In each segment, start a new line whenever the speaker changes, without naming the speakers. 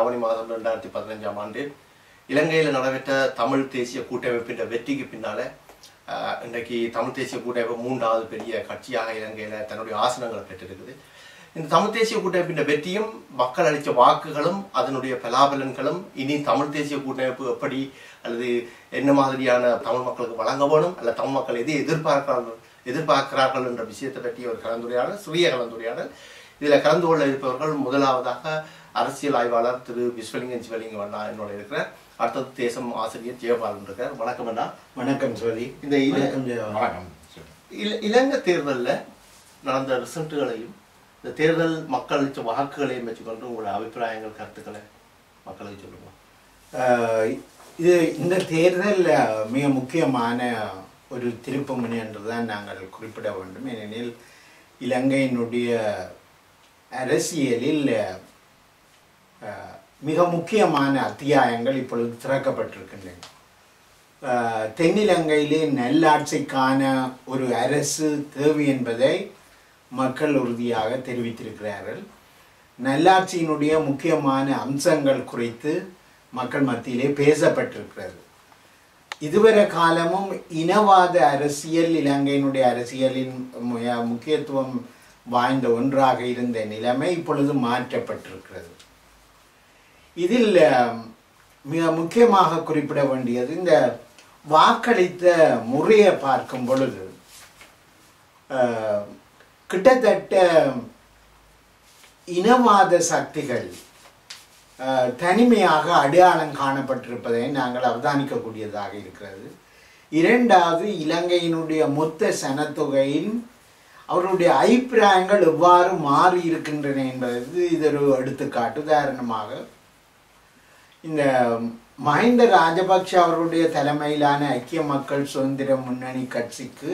ஆவணி மாதம் ரெண்டாயிரத்தி பதினஞ்சாம் ஆண்டு இலங்கையில் நடைபெற்ற தமிழ் தேசிய கூட்டமைப்பின் வெற்றிக்கு பின்னால ஆஹ், இன்றைக்கு தமிழ் தேசிய கூட்டமைப்பு மூன்றாவது பெரிய கட்சியாக இலங்கையில் தன்னுடைய ஆசனங்களை பெற்றிருக்குது இந்த தமிழ் தேசிய கூட்டமைப்பின் வெற்றியும் மக்கள் அளித்த வாக்குகளும் அதனுடைய பலாபலன்களும் இனி தமிழ் தேசிய கூட்டமைப்பு எப்படி அல்லது என்ன மாதிரியான தமிழ் மக்களுக்கு வழங்க வேணும் அல்ல தமிழ் மக்கள் எதை எதிர்பார்க்கிறார்கள் எதிர்பார்க்கிறார்கள் என்ற விஷயத்தை பற்றிய ஒரு கலந்துரையாடல் சிறிய கலந்துரையாடல் இதில் கலந்து கொள்ள இருப்பவர்கள் முதலாவதாக அரசியல் ஆய்வாளர் திரு விஸ்வலிங்கன் சிவலிங்கம் அண்ணா என்னோட இருக்கிறார் அடுத்தது தேசம் ஆசிரியர் ஜெயபாலன் இருக்கார் வணக்கம் அண்ணா
வணக்கம் சோதி
இந்த இல-
வணக்கம் ஜெயா
வணக்கம்
இல- இலங்கை தேர்தலில் நடந்த ரிசல்ட்டுகளையும் இந்த தேர்தல் மக்கள் அளித்த வாக்குகளையும் வச்சுக்கொண்டு உங்களோட அபிப்பிராயங்கள் கருத்துக்களை மக்களுக்கு சொல்லுங்க
அஹ், இது இந்த தேர்தல் அஹ், மிக முக்கியமான ஒரு திருப்புமுனை என்றுதான் நாங்கள் குறிப்பிட வேண்டும் ஏனெனில் இலங்கையினுடைய அரசியலில் அஹ், மிக முக்கியமான அத்தியாயங்கள் இப்பொழுது திறக்கப்பட்டிருக்கின்றன அஹ், தென்னிலங்கையிலே நல்லாட்சிக்கான ஒரு அரசு தேவை என்பதை மக்கள் உறுதியாக தெரிவித்திருக்கிறார்கள் நல்லாட்சியினுடைய முக்கியமான அம்சங்கள் குறித்து மக்கள் மத்தியிலே பேசப்பட்டிருக்கிறது இதுவரை காலமும் இனவாத அரசியல் இலங்கையினுடைய அரசியலின் மு- முக்கியத்துவம் வாய்ந்த ஒன்றாக இருந்த நிலைமை இப்பொழுது மாற்றப்பட்டிருக்கிறது இதில் அஹ், மிக முக்கியமாக குறிப்பிட வேண்டியது இந்த வாக்களித்த முறையை பார்க்கும் பொழுது அஹ், கிட்டத்தட்ட இனவாத சக்திகள் அஹ், தனிமையாக அடையாளம் காணப்பட்டிருப்பதை நாங்கள் அவதானிக்கக்கூடியதாக இருக்கிறது இரண்டாவது இலங்கையினுடைய மொத்த சனத்தொகையின் அவருடைய அபிப்பிராயங்கள் எவ்வாறு மாறி இருக்கின்றன என்பது இது ஒரு எடுத்துக்காட்டு உதாரணமாக இந்த மஹிந்த ராஜபக்ஷ அவருடைய தலைமையிலான ஐக்கிய மக்கள் சுதந்திர முன்னணி கட்சிக்கு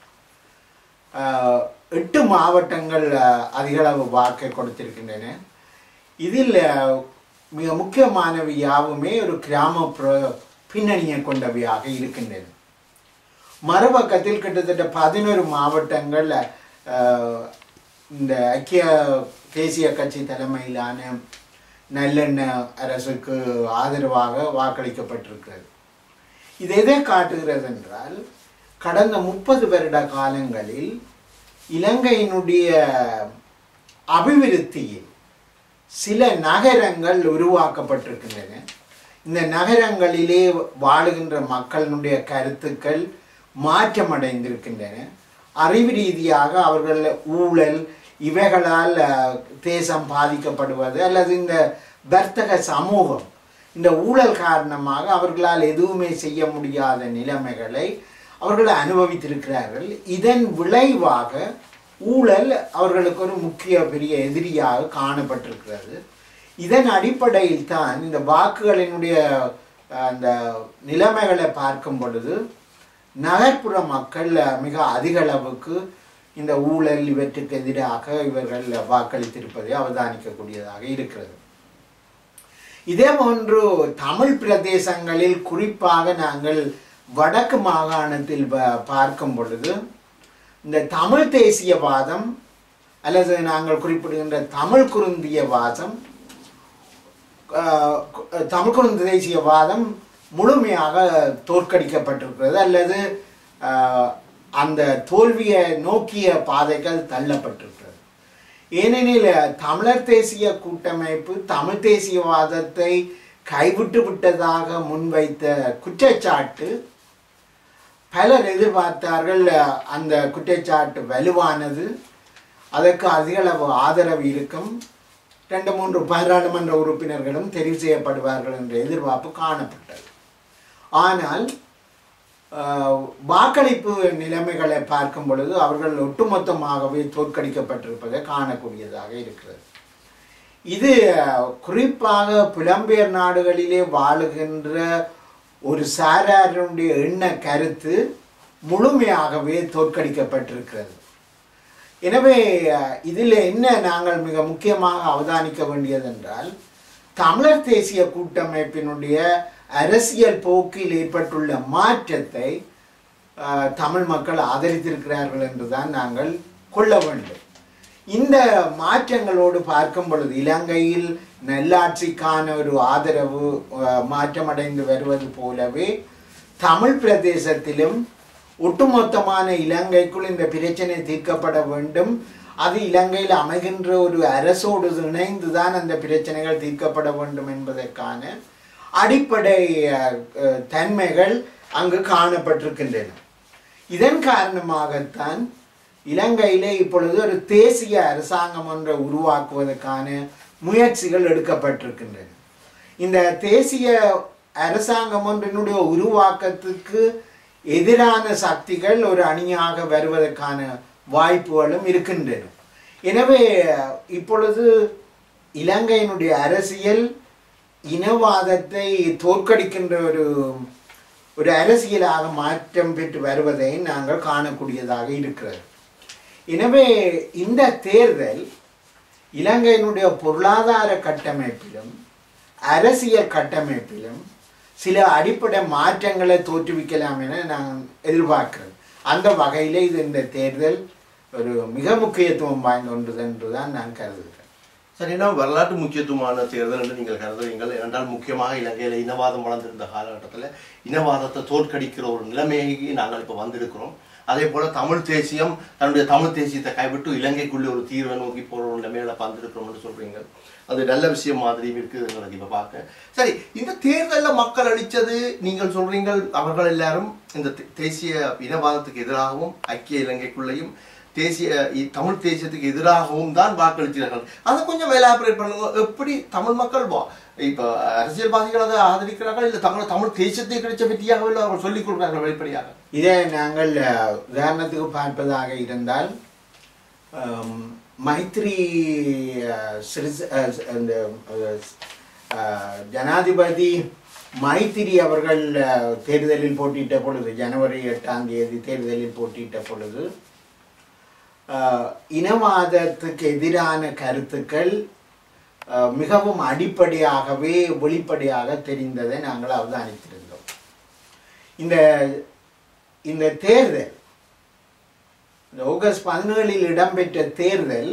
ஆஹ், எட்டு மாவட்டங்கள் ஆஹ், அதிகளவு வாக்கை கொடுத்திருக்கின்றன இதில் ஆஹ், மிக முக்கியமானவை யாவுமே ஒரு கிராமப்புற பின்னணியை கொண்டவையாக இருக்கின்றன மறுபக்கத்தில் கிட்டத்தட்ட பதினோரு மாவட்டங்கள் ஆஹ், இந்த ஐக்கிய தேசிய கட்சி தலைமையிலான நல்லெண்ண அரசுக்கு ஆதரவாக வாக்களிக்கப்பட்டிருக்கிறது இது எதை காட்டுகிறது என்றால் கடந்த முப்பது வருட காலங்களில் இலங்கையினுடைய அபிவிருத்தியில் சில நகரங்கள் உருவாக்கப்பட்டிருக்கின்றன இந்த நகரங்களிலே வாழுகின்ற மக்களினுடைய கருத்துக்கள் மாற்றமடைந்திருக்கின்றன அறிவு ரீதியாக அவர்கள் ஊழல் இவைகளால் அஹ், தேசம் பாதிக்கப்படுவது அல்லது இந்த வர்த்தக சமூகம் இந்த ஊழல் காரணமாக அவர்களால் எதுவுமே செய்ய முடியாத நிலைமைகளை அவர்கள் அனுபவித்திருக்கிறார்கள் இதன் விளைவாக ஊழல் அவர்களுக்கு ஒரு முக்கிய பெரிய எதிரியாக காணப்பட்டிருக்கிறது இதன் அடிப்படையில் தான் இந்த வாக்குகளினுடைய அஹ், அந்த நிலைமைகளை பார்க்கும் பொழுது நகர்ப்புற மக்கள் அஹ், மிக அதிக அளவுக்கு இந்த ஊழல் இவற்றுக்கு எதிராக இவர்கள் வாக்களித்திருப்பதை அவதானிக்கக்கூடியதாக இருக்கிறது இதே போன்று தமிழ் பிரதேசங்களில் குறிப்பாக நாங்கள் வடக்கு மாகாணத்தில் ப- பார்க்கும் பொழுது இந்த தமிழ் தேசியவாதம் அல்லது நாங்கள் குறிப்பிடுகின்ற தமிழ் குருந்தியவாதம் ஆஹ், கு- தமிழ் குருந்த தேசியவாதம் முழுமையாக தோற்கடிக்கப்பட்டிருக்கிறது அல்லது ஆஹ், அந்த தோல்வியை நோக்கிய பாதைகள் தள்ளப்பட்டிருக்கிறது ஏனெனில் தமிழர் தேசிய கூட்டமைப்பு தமிழ் தேசியவாதத்தை கைவிட்டு விட்டதாக முன்வைத்த குற்றச்சாட்டு பலர் எதிர்பார்த்தார்கள் அந்த குற்றச்சாட்டு வலுவானது அதற்கு அதிகளவு ஆதரவு இருக்கும் ரெண்டு மூன்று பாராளுமன்ற உறுப்பினர்களும் தெரிவு செய்யப்படுவார்கள் என்ற எதிர்பார்ப்பு காணப்பட்டது ஆனால் ஆஹ், வாக்களிப்பு நிலைமைகளை பார்க்கும் பொழுது அவர்கள் ஒட்டுமொத்தமாகவே தோற்கடிக்கப்பட்டிருப்பதை காணக்கூடியதாக இருக்கிறது இது அஹ், குறிப்பாக புலம்பெயர் நாடுகளிலே வாழுகின்ற ஒரு சாராருடைய எண்ண கருத்து முழுமையாகவே தோற்கடிக்கப்பட்டிருக்கிறது எனவே அஹ், இதில் என்ன நாங்கள் மிக முக்கியமாக அவதானிக்க வேண்டியதென்றால் தமிழர் தேசிய கூட்டமைப்பினுடைய அரசியல் போக்கில் ஏற்பட்டுள்ள மாற்றத்தை அஹ், தமிழ் மக்கள் ஆதரித்திருக்கிறார்கள் என்றுதான் நாங்கள் கொள்ள வேண்டும் இந்த மாற்றங்களோடு பார்க்கும் பொழுது இலங்கையில் நல்லாட்சிக்கான ஒரு ஆதரவு அஹ், மாற்றமடைந்து வருவது போலவே தமிழ் பிரதேசத்திலும் ஒட்டுமொத்தமான இலங்கைக்குள் இந்த பிரச்சனை தீர்க்கப்பட வேண்டும் அது இலங்கையில் அமைகின்ற ஒரு அரசோடு இணைந்துதான் அந்த பிரச்சனைகள் தீர்க்கப்பட வேண்டும் என்பதற்கான அடிப்படை அஹ், அஹ், தன்மைகள் அங்கு காணப்பட்டிருக்கின்றன இதன் காரணமாகத்தான் இலங்கையிலே இப்பொழுது ஒரு தேசிய அரசாங்கம் ஒன்றை உருவாக்குவதற்கான முயற்சிகள் எடுக்கப்பட்டிருக்கின்றன இந்த தேசிய அரசாங்கம் ஒன்றினுடைய உருவாக்கத்துக்கு எதிரான சக்திகள் ஒரு அணியாக வருவதற்கான வாய்ப்புகளும் இருக்கின்றன எனவே இப்பொழுது இலங்கையினுடைய அரசியல் இனவாதத்தை தோற்கடிக்கின்ற ஒரு ஒரு அரசியலாக மாற்றம் பெற்று வருவதை நாங்கள் காணக்கூடியதாக இருக்கிறது எனவே இந்த தேர்தல் இலங்கையினுடைய பொருளாதார கட்டமைப்பிலும் அரசியல் கட்டமைப்பிலும் சில அடிப்படை மாற்றங்களை தோற்றுவிக்கலாம் என நான் எதிர்பார்க்கிறேன் அந்த வகையிலே இது இந்த தேர்தல் ஒரு மிக முக்கியத்துவம் வாய்ந்த ஒன்று என்று தான் நான் கருதுகிறேன்
சரி என்ன வரலாற்று முக்கியத்துவமான தேர்தல் என்று நீங்கள் கருதுவீங்கள் என்றால் முக்கியமாக இலங்கையில் இனவாதம் வளர்ந்திருந்த காலகட்டத்தில் இனவாதத்தை தோற்கடிக்கிற ஒரு நிலைமைக்கு நாங்கள் இப்போ வந்திருக்கிறோம் அதே போல தமிழ் தேசியம் தன்னுடைய தமிழ் தேசியத்தை கைவிட்டு இலங்கைக்குள்ளே ஒரு தீர்வை நோக்கி போற ஒரு நிலைமையில வந்திருக்கிறோம் என்று சொல்றீங்க அது நல்ல விஷயம் மாதிரியும் இருக்குது எங்களுக்கு இப்ப பார்க்க சரி இந்த தேர்தலில் மக்கள் அளித்தது நீங்கள் சொல்றீங்க அவர்கள் எல்லாரும் இந்த தே- தேசிய இனவாதத்துக்கு எதிராகவும் ஐக்கிய இலங்கைக்குள்ளேயும் தேசிய இ- தமிழ் தேசியத்துக்கு எதிராகவும் தான் வாக்களிக்கிறார்கள் அதை கொஞ்சம் எலாபரேட் பண்ணுங்க எப்படி தமிழ் மக்கள் வா- இப்ப அரசியல்வாதிகள் அதை ஆதரிக்கிறார்கள் இல்லை தமிழ் தமிழ் தேசியத்தை கிடைச்ச வெற்றியாகவே இல்லை அவர்கள் சொல்லிக் கொடுக்கிறார்கள் வெளிப்படையாக
இதை நாங்கள் அஹ், உதாரணத்துக்கு பார்ப்பதாக இருந்தால் ஆம், மைத்ரி அஹ், சிறிச- அஹ், அந்த அஹ், அஹ், ஜனாதிபதி மைத்திரி அவர்கள் அஹ், தேர்தலில் போட்டியிட்ட பொழுது ஜனவரி எட்டாம் தேதி தேர்தலில் போட்டியிட்ட பொழுது அஹ், இனவாதத்துக்கு எதிரான கருத்துக்கள் அஹ், மிகவும் அடிப்படையாகவே வெளிப்படையாக தெரிந்ததை நாங்கள் அவதானித்திருந்தோம் இந்த இந்த தேர்தல் இந்த ஆகஸ்ட் பதினேழில் இடம்பெற்ற தேர்தல்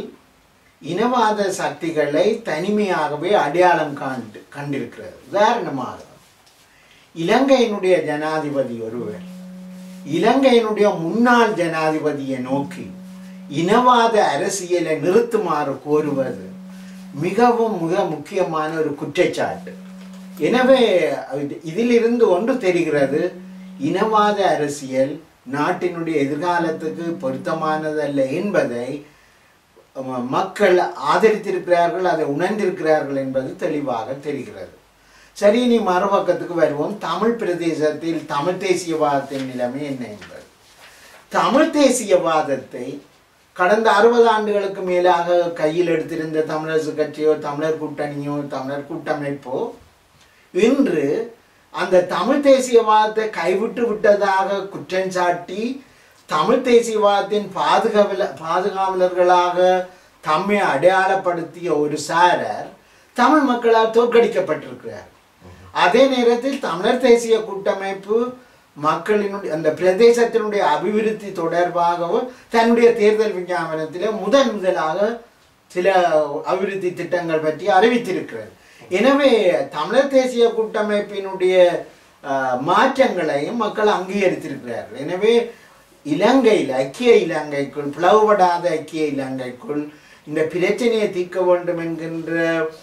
இனவாத சக்திகளை தனிமையாகவே அடையாளம் காண்டு கண்டிருக்கிறது உதாரணமாக இலங்கையினுடைய ஜனாதிபதி ஒருவர் இலங்கையினுடைய முன்னாள் ஜனாதிபதியை நோக்கி இனவாத அரசியலை நிறுத்துமாறு கோருவது மிகவும் மிக முக்கியமான ஒரு குற்றச்சாட்டு எனவே இது- இதிலிருந்து ஒன்று தெரிகிறது இனவாத அரசியல் நாட்டினுடைய எதிர்காலத்துக்கு பொருத்தமானதல்ல என்பதை ம- மக்கள் ஆதரித்திருக்கிறார்கள் அதை உணர்ந்திருக்கிறார்கள் என்பது தெளிவாக தெரிகிறது சரி நீ மறுபக்கத்துக்கு வருவோம் தமிழ் பிரதேசத்தில் தமிழ் தேசியவாதத்தின் நிலைமை என்ன என்பது தமிழ் தேசியவாதத்தை கடந்த அறுபது ஆண்டுகளுக்கு மேலாக கையில் எடுத்திருந்த தமிழரசு கட்சியோ தமிழர் கூட்டணியோ தமிழர் கூட்டமைப்போ இன்று அந்த தமிழ் தேசியவாதத்தை கைவிட்டு விட்டதாக குற்றம் சாட்டி தமிழ் தேசியவாதத்தின் பாதுகாவல பாதுகாவலர்களாக தம்மை அடையாளப்படுத்திய ஒரு சாரர் தமிழ் மக்களால் தோற்கடிக்கப்பட்டிருக்கிறார் அதே நேரத்தில் தமிழர் தேசிய கூட்டமைப்பு மக்களினுடைய அந்த பிரதேசத்தினுடைய அபிவிருத்தி தொடர்பாகவும் தன்னுடைய தேர்தல் விஞ்ஞாபனத்திலே முதன் முதலாக சில அபிவிருத்தி திட்டங்கள் பற்றி அறிவித்திருக்கிறது எனவே தமிழர் தேசிய கூட்டமைப்பினுடைய அஹ், மாற்றங்களையும் மக்கள் அங்கீகரித்திருக்கிறார்கள் எனவே இலங்கையில் ஐக்கிய இலங்கைக்குள் பிளவுபடாத ஐக்கிய இலங்கைக்குள் இந்த பிரச்சனையை தீர்க்க வேண்டும் என்கின்ற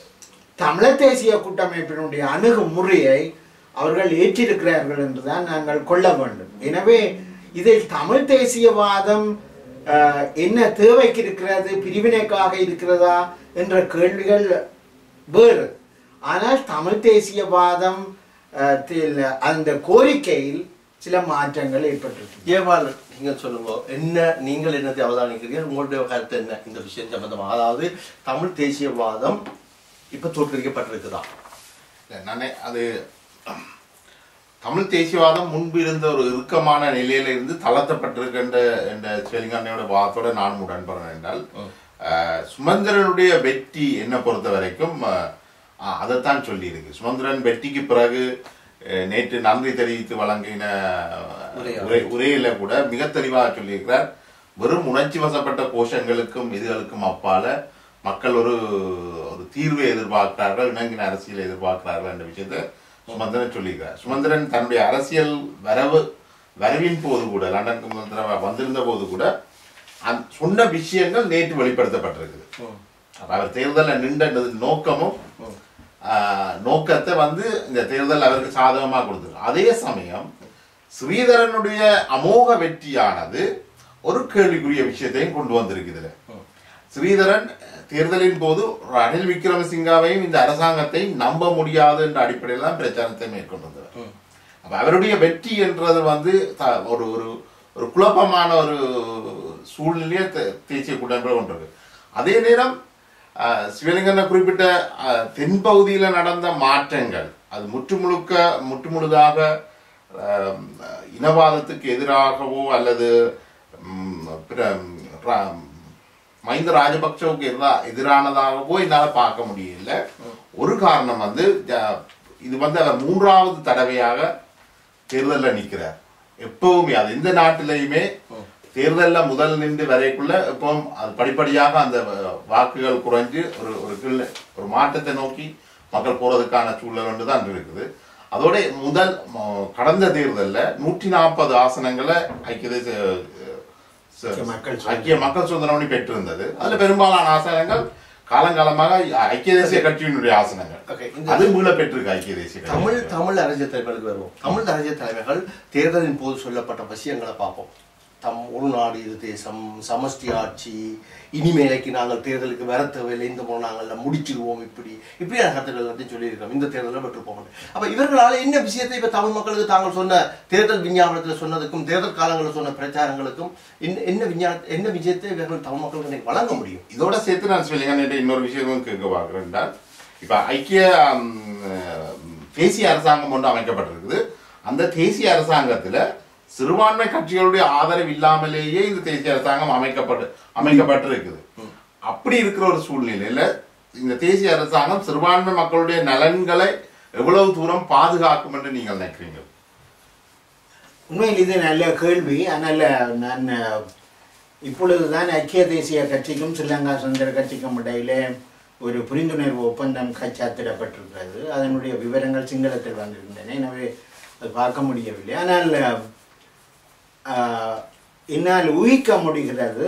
தமிழர் தேசிய கூட்டமைப்பினுடைய அணுகுமுறையை அவர்கள் ஏற்றிருக்கிறார்கள் என்றுதான் நாங்கள் கொள்ள வேண்டும் எனவே இதில் தமிழ் தேசியவாதம் அஹ், என்ன தேவைக்கு இருக்கிறது பிரிவினைக்காக இருக்கிறதா என்ற கேள்விகள் வேறு ஆனால் தமிழ் தேசியவாதம் அஹ், தில் அந்த கோரிக்கையில் சில மாற்றங்கள் ஏற்பட்டிருக்கு
ஏவாள் நீங்கள் சொல்லுங்க என்ன நீங்கள் என்னத்தை அவதானிக்கிறீர்கள் உங்களுடைய கருத்து என்ன இந்த விஷயம் சம்பந்தமா அதாவது தமிழ் தேசியவாதம் இப்ப தோற்கடிக்கப்பட்டிருக்குதா
இல்ல, நானே அது தமிழ் தேசியவாதம் முன்பு இருந்த ஒரு இறுக்கமான நிலையில இருந்து தளர்த்தப்பட்டிருக்கின்ற என்ற சிவலிங்கண்ணையோட வாதத்தோட நான் உடன்படுறேன் என்றால் அஹ், சுமந்திரனுடைய வெற்றி என்ன பொறுத்த வரைக்கும் அஹ், அஹ், அதைத்தான் சொல்லியிருக்கு சுமந்திரன் வெற்றிக்கு பிறகு அஹ், நேற்று நன்றி தெரிவித்து வழங்கின அஹ்,
உரையாடல்.
உரை உரையில கூட மிக தெளிவாக சொல்லியிருக்கிறார் வெறும் உணர்ச்சி வசப்பட்ட கோஷங்களுக்கும் இதுகளுக்கும் அப்பால மக்கள் ஒரு ஒரு தீர்வை எதிர்பார்க்கிறார்கள் இணங்கின அரசியலை எதிர்பார்க்கிறார்கள் என்ற விஷயத்தை சுமந்திரன் சொல்லியிருக்கிறார் சுமந்திரன் தன்னுடைய அரசியல் வரவு வரவின் போது கூட லண்டனுக்கு சுதந்திரம் வந்திருந்த போது கூட அந்த சொன்ன விஷயங்கள் நேற்று வெளிப்படுத்தப்பட்டிருக்குது அப்ப அவர் தேர்தலில் நின்ற நோக்கமும் ஆஹ், நோக்கத்தை வந்து இந்த தேர்தல் அவருக்கு சாதகமாக கொடுத்தது அதே சமயம் ஸ்ரீதரனுடைய அமோக வெற்றியானது ஒரு கேள்விக்குரிய விஷயத்தையும் கொண்டு வந்திருக்குதுல ஸ்ரீதரன் தேர்தலின் போது ரணில் விக்ரமசிங்காவையும் இந்த அரசாங்கத்தை நம்ப முடியாது என்ற அடிப்படையில் தான் பிரச்சாரத்தை மேற்கொண்டு வந்தவர் அப்ப அவருடைய வெற்றி என்றது வந்து த- ஒரு ஒரு ஒரு குழப்பமான ஒரு சூழ்நிலையை தே- தேசிய கூட்டமைப்பில் கொண்டு இருக்கு அதே நேரம் ஆஹ், சிவலிங்கன குறிப்பிட்ட ஆஹ், தென்பகுதியில் நடந்த மாற்றங்கள் அது முற்றுமுழுக்க முற்றுமுழுதாக ஆஹ், இனவாதத்துக்கு எதிராகவோ அல்லது ம், பிற ரா- மஹிந்த ராஜபக்சவுக்கு எதிரா எதிரானதாகவோ என்னால் பார்க்க முடியல ஒரு காரணம் வந்து ஜ- இது வந்து அவர் மூன்றாவது தடவையாக தேர்தலில் நிற்கிறார் எப்பவுமே அது எந்த நாட்டிலையுமே தேர்தலில் முதல் நின்று வரைக்குள்ள இப்போ அது படிப்படியாக அந்த வ- வாக்குகள் குறைஞ்சு ஒரு ஒரு கீழ் ஒரு மாற்றத்தை நோக்கி மக்கள் போறதுக்கான சூழல் ஒன்று தான் இருக்குது அதோட முதல் ம- கடந்த தேர்தலில் நூற்றி நாற்பது ஆசனங்களை ஐக்கிய தேச ச-
ஐக்கிய மக்கள் சுதந்திர-
ஐக்கிய மக்கள் சுதந்திர முன்னணி பெற்றிருந்தது அதுல பெரும்பாலான ஆசனங்கள் காலங்காலமாக ஐக்கிய தேசிய கட்சியினுடைய ஆசனங்கள்
Okay, இந்த-
அது மீள பெற்றிருக்கு ஐக்கிய தேசிய கட்சி.
தமிழ் தமிழ் அரசியல் தலைவர்களுக்கு வருவோம் தமிழ் அரசியல் தலைவர்கள் தேர்தலின் போது சொல்லப்பட்ட விஷயங்களை பார்ப்போம் தம் ஒரு நாடு இது தேசம் சமஷ்டி ஆட்சி இனிமேலைக்கு நாங்கள் தேர்தலுக்கு வர தேவையில்லை இந்த முறை நாங்கள் முடிச்சிருவோம் இப்படி இப்படியான கருத்துக்கள் எல்லாத்தையும் சொல்லியிருக்கோம் இந்த தேர்தலில் பெற்றுப்போம் அப்ப இவர்களால் என்ன விஷயத்தை இப்ப தமிழ் மக்களுக்கு தாங்கள் சொன்ன தேர்தல் விஞ்ஞாபனத்தில் சொன்னதுக்கும் தேர்தல் காலங்களில் சொன்ன பிரச்சாரங்களுக்கும் என்ன என்ன விஞ்ஞான என்ன விஷயத்தை இவர்கள் தமிழ் மக்களுக்கு இன்னைக்கு வழங்க முடியும்
இதோட சேர்த்து நான் சொல்லிங்க இன்னொரு விஷயமும் கேட்க பார்க்கிறேன் என்றால், இப்ப ஐக்கிய ம், அஹ், தேசிய அரசாங்கம் ஒன்று அமைக்கப்பட்டிருக்குது அந்த தேசிய அரசாங்கத்துல சிறுபான்மை கட்சிகளுடைய ஆதரவு இல்லாமலேயே இந்த தேசிய அரசாங்கம் அமைக்கப்பட்டு அமைக்கப்பட்டிருக்குது அப்படி இருக்கிற ஒரு சூழ்நிலையில இந்த தேசிய அரசாங்கம் சிறுபான்மை மக்களுடைய நலன்களை எவ்வளவு தூரம் பாதுகாக்கும் என்று நீங்கள் நினைக்கிறீங்க
உண்மையில் இது நல்ல கேள்வி ஆனால் நான் இப்பொழுதுதான் ஐக்கிய தேசிய கட்சிக்கும் ஸ்ரீலங்கா சுதந்திர கட்சிக்கும் இடையிலே ஒரு புரிந்துணர்வு ஒப்பந்தம் கைச்சாத்திடப்பட்டிருக்கிறது அதனுடைய விவரங்கள் சிங்களத்தில் வந்திருந்தன எனவே அது பார்க்க முடியவில்லை ஆனால் ஆஹ், என்னால் ஊகிக்க முடிகிறது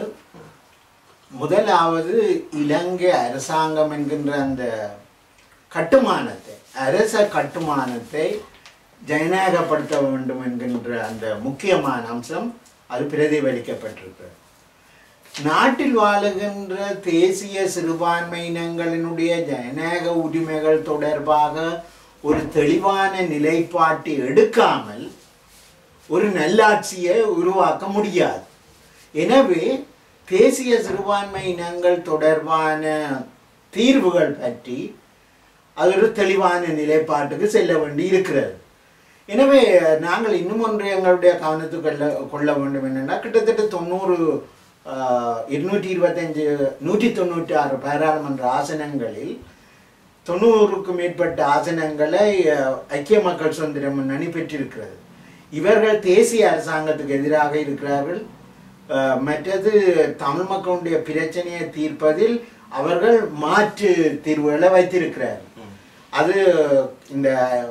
முதலாவது இலங்கை அரசாங்கம் என்கின்ற அந்த கட்டுமானத்தை அரச கட்டுமானத்தை ஜனநாயகப்படுத்த வேண்டும் என்கின்ற அந்த முக்கியமான அம்சம் அது பிரதிபலிக்கப்பட்டிருக்கிறது நாட்டில் வாழுகின்ற தேசிய சிறுபான்மையினங்களினுடைய ஜனநாயக உரிமைகள் தொடர்பாக ஒரு தெளிவான நிலைப்பாட்டை எடுக்காமல் ஒரு நல்லாட்சியை உருவாக்க முடியாது எனவே தேசிய சிறுபான்மை இனங்கள் தொடர்பான தீர்வுகள் பற்றி அது ஒரு தெளிவான நிலைப்பாட்டுக்கு செல்ல வேண்டி இருக்கிறது எனவே நாங்கள் இன்னும் ஒன்று எங்களுடைய கவனத்துக்கு கொள்ள கொள்ள வேண்டும் என்னென்னா கிட்டத்தட்ட தொண்ணூறு இருநூற்றி இருபத்தஞ்சு நூற்றி தொண்ணூற்றி ஆறு பாராளுமன்ற ஆசனங்களில் தொண்ணூறுக்கும் மேற்பட்ட ஆசனங்களை அஹ், ஐக்கிய மக்கள் சுதந்திர முன்னணி பெற்றிருக்கிறது இவர்கள் தேசிய அரசாங்கத்துக்கு எதிராக இருக்கிறார்கள் அஹ், மற்றது தமிழ் மக்களுடைய பிரச்சனையை தீர்ப்பதில் அவர்கள் மாற்று தீர்வுகளை வைத்திருக்கிறார்கள் அது இந்த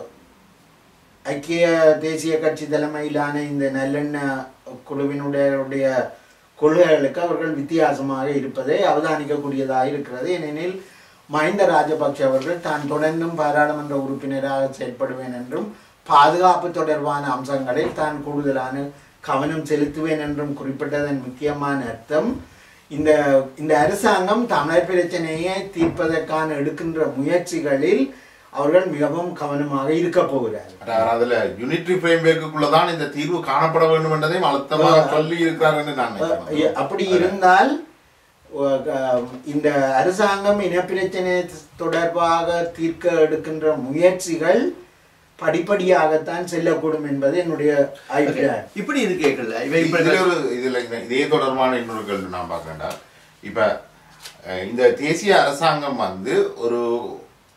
ஐக்கிய தேசிய கட்சி தலைமையிலான இந்த நல்லெண்ண குழுவினுடைய கொள்கைகளுக்கு அவர்கள் வித்தியாசமாக இருப்பதை அவதானிக்கக்கூடியதாக இருக்கிறது ஏனெனில் மஹிந்த ராஜபக்ஷ அவர்கள் தான் தொடர்ந்தும் பாராளுமன்ற உறுப்பினராக செயல்படுவேன் என்றும் பாதுகாப்பு தொடர்பான அம்சங்களில் தான் கூடுதலான கவனம் செலுத்துவேன் என்றும் குறிப்பிட்டதன் முக்கியமான அர்த்தம் இந்த இந்த அரசாங்கம் தமிழர் பிரச்சனையை தீர்ப்பதற்கான எடுக்கின்ற முயற்சிகளில் அவர்கள் மிகவும் கவனமாக இருக்க போகிறார்கள்
அதாவது அதுல யூனிட்ரி ஃப்ரேம்வொர்க்குள்ள தான் இந்த தீர்வு காணப்பட வேண்டும் என்பதையும் அழுத்தமாக சொல்லி இருக்கிறார் என்று நான் நினைக்கிறேன்.
அப்படி இருந்தால் ஒ- க- இந்த அரசாங்கம் இனப்பிரச்சனை தொடர்பாக தீர்க்க எடுக்கின்ற முயற்சிகள் படிப்படியாகத்தான் செல்லக்கூடும் என்பது என்னுடைய அபிப்பிராயம்
இப்படி இது கேட்கல இவை இப்ப
இதுல ஒரு இதுல இந்த- இதே தொடர்பான இன்னொரு கேள்வி நான் பார்க்கறேன்டா இப்ப அஹ், இந்த தேசிய அரசாங்கம் வந்து ஒரு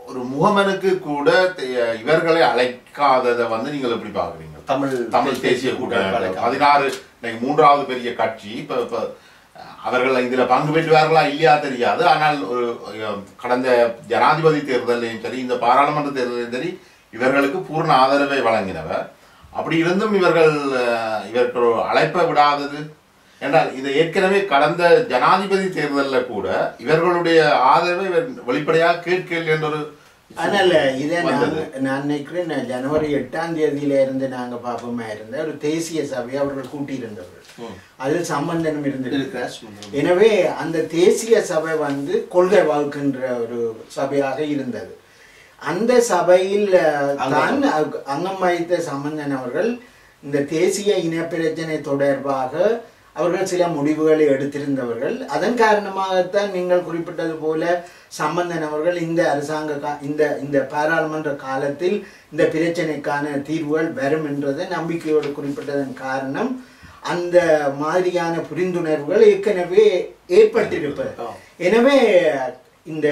ஒரு முகமனுக்கு கூட தே- இவர்களை அழைக்காததை வந்து நீங்கள் எப்படி பாக்குறீங்க
தமிழ்
தமிழ் தேசிய கூட்டமைப்பு பதினாறு இன்னைக்கு மூன்றாவது பெரிய கட்சி இப்ப இப்ப அவர்கள் இதுல பங்கு பெற்றுவார்களா இல்லையா தெரியாது ஆனால் ஒரு அஹ், கடந்த ஜனாதிபதி தேர்தலையும் சரி இந்த பாராளுமன்ற தேர்தலையும் சரி இவர்களுக்கு பூர்ண ஆதரவை வழங்கினவர் அப்படி இருந்தும் இவர்கள் அஹ், இவருக்கு ஒரு அழைப்பை விடாதது என்றால் இது ஏற்கனவே கடந்த ஜனாதிபதி தேர்தலில் கூட இவர்களுடைய ஆதரவை இவர் வெளிப்படையாக கேட்கல என்ற ஒரு
அதனால இதை நான்
வந்தது.
நான் நினைக்கிறேன் நான் ஜனவரி எட்டாம் தேதியில இருந்து நாங்க பாப்போமா இருந்த ஒரு தேசிய சபை அவர்கள் கூட்டியிருந்தவர்கள் அதில் சம்பந்தனம் இருந்தது
இருக்கிற சுமந்திரன்.
எனவே அந்த தேசிய சபை வந்து கொள்கை வகுக்கின்ற ஒரு சபையாக இருந்தது அந்த சபையில் அஹ், தான் அங்க- அங்கம் வகித்த சம்பந்தன் அவர்கள் இந்த தேசிய இனப்பிரச்சனை தொடர்பாக அவர்கள் சில முடிவுகளை எடுத்திருந்தவர்கள் அதன் காரணமாகத்தான் நீங்கள் குறிப்பிட்டது போல சம்பந்தன் அவர்கள் இந்த அரசாங்க கா- இந்த இந்த பாராளுமன்ற காலத்தில் இந்த பிரச்சனைக்கான தீர்வுகள் வரும் என்றதை நம்பிக்கையோடு குறிப்பிட்டதன் காரணம் அந்த மாதிரியான புரிந்துணர்வுகள் ஏற்கனவே ஏற்பட்டிருப்பது எனவே இந்த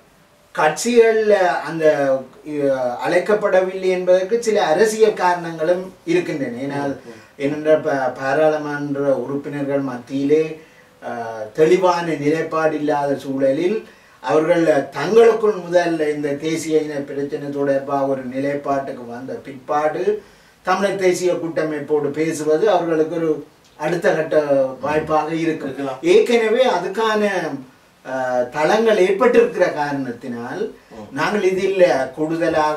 கட்சிகள் அந்த அஹ், அழைக்கப்படவில்லை என்பதற்கு சில அரசியல் காரணங்களும் இருக்கின்றன ஏன்னா ஏனென்ற ப- பாராளுமன்ற உறுப்பினர்கள் மத்தியிலே அஹ், தெளிவான நிலைப்பாடு இல்லாத சூழலில் அவர்கள் தங்களுக்குள் முதல்ல இந்த தேசிய இன பிரச்சனை தொடர்பாக ஒரு நிலைப்பாட்டுக்கு வந்த பிற்பாடு தமிழர் தேசிய கூட்டமைப்போடு பேசுவது அவர்களுக்கு ஒரு அடுத்த கட்ட வாய்ப்பாக இருக்கும்
இருக்கலாம்.
ஏற்கனவே அதுக்கான அஹ், தளங்கள் ஏற்பட்டிருக்கிற காரணத்தினால் நாங்கள் இதில் கூடுதலாக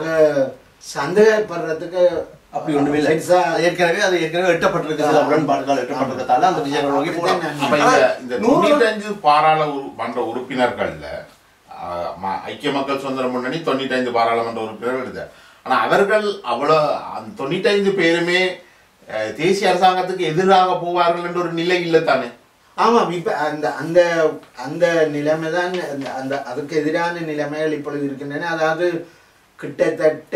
சந்தேகப்படுறதுக்கு
அப்படி ஒண்ணுமே இல்லை
பெருசா
ஏற்கனவே அது ஏற்கனவே எட்டப்பட்டிருக்கு சில உடன்பாடுகள் எட்டப்பட்டிருக்கதால அந்த விஷயங்கள் நோக்கி போகலாம்
அப்ப இந்த இந்த தொண்ணூற்றஞ்சு பாராளுமன்ற உறுப்பினர்கள்ல ஆஹ், ம- ஐக்கிய மக்கள் சுதந்திர முன்னணி தொண்ணூற்றைந்து பாராளுமன்ற உறுப்பினர்கள் எடுத்தார் ஆனா அவர்கள் அவ்வளவு அந்த தொண்ணூற்றைந்து பேருமே அஹ், தேசிய அரசாங்கத்துக்கு எதிராக போவார்கள் என்ற ஒரு நிலை இல்லை தானே
ஆமாம் இப்ப அந்த அந்த அந்த நிலைமை தான் அந்த அந்த அதுக்கு எதிரான நிலைமைகள் இப்பொழுது இருக்கின்றன அதாவது கிட்டத்தட்ட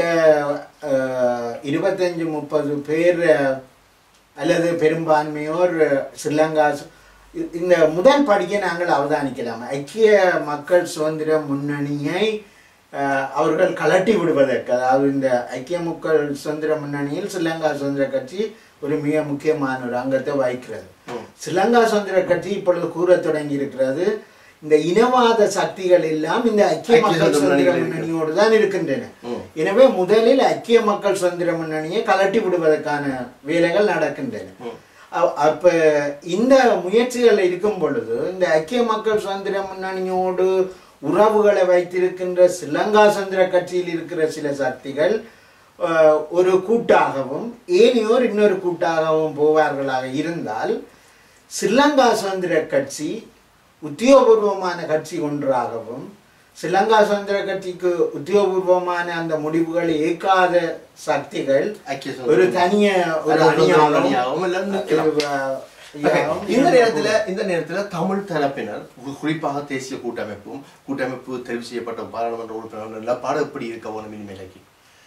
அஹ், இருபத்தஞ்சு முப்பது பேர் அஹ், அல்லது பெரும்பான்மையோர் அஹ், ஸ்ரீலங்கா சு- இ- இந்த முதல் படியை நாங்கள் அவதானிக்கலாம் ஐக்கிய மக்கள் சுதந்திர முன்னணியை அஹ், அவர்கள் கலட்டி விடுவதற்கு அதாவது இந்த ஐக்கிய மக்கள் சுதந்திர முன்னணியில் ஸ்ரீலங்கா சுதந்திர கட்சி ஒரு மிக முக்கியமான ஒரு அங்கத்தை வகிக்கிறது ஸ்ரீலங்கா சுதந்திர கட்சி இப்பொழுது கூறத் தொடங்கி இருக்கிறது இந்த இனவாத சக்திகள் எல்லாம் இந்த ஐக்கிய
ஐக்கிய
மக்கள்
சுதந்திர
சுதந்திர
முன்னணியில்
முன்னணியோடு தான் இருக்கின்றன
ம்.
எனவே முதலில் ஐக்கிய மக்கள் சுதந்திர முன்னணியை கலட்டி விடுவதற்கான வேலைகள் நடக்கின்றன அ- அப்ப இந்த முயற்சிகள் இருக்கும் பொழுது இந்த ஐக்கிய மக்கள் சுதந்திர முன்னணியோடு உறவுகளை வைத்திருக்கின்ற ஸ்ரீலங்கா சுதந்திர கட்சியில் இருக்கிற சில சக்திகள் அஹ், ஒரு கூட்டாகவும் ஏனையோர் இன்னொரு கூட்டாகவும் போவார்களாக இருந்தால் ஸ்ரீலங்கா சுதந்திர கட்சி உத்தியோகபூர்வமான கட்சி ஒன்றாகவும் ஸ்ரீலங்கா சுதந்திர கட்சிக்கு உத்தியோகபூர்வமான அந்த முடிவுகளை ஏற்காத சக்திகள்
ஐக்கிய
ஒரு
சுதந்திர-
தனிய ஒரு
அதாவது ஒரு
அணியாகவும்
அணியாகவும் இல்ல நிக்கலாம்.
ஒரு, அஹ்,
Okay.
யாவும்
இந்த நேரத்துல இந்த நேரத்துல தமிழ் தரப்பினர் கு- குறிப்பாக தேசிய கூட்டமைப்பும் கூட்டமைப்பு தெரிவு செய்யப்பட்ட பாராளுமன்ற உறுப்பினர்கள் நிலப்பாடு எப்படி இருக்க வேணும் இனிமேலைக்கு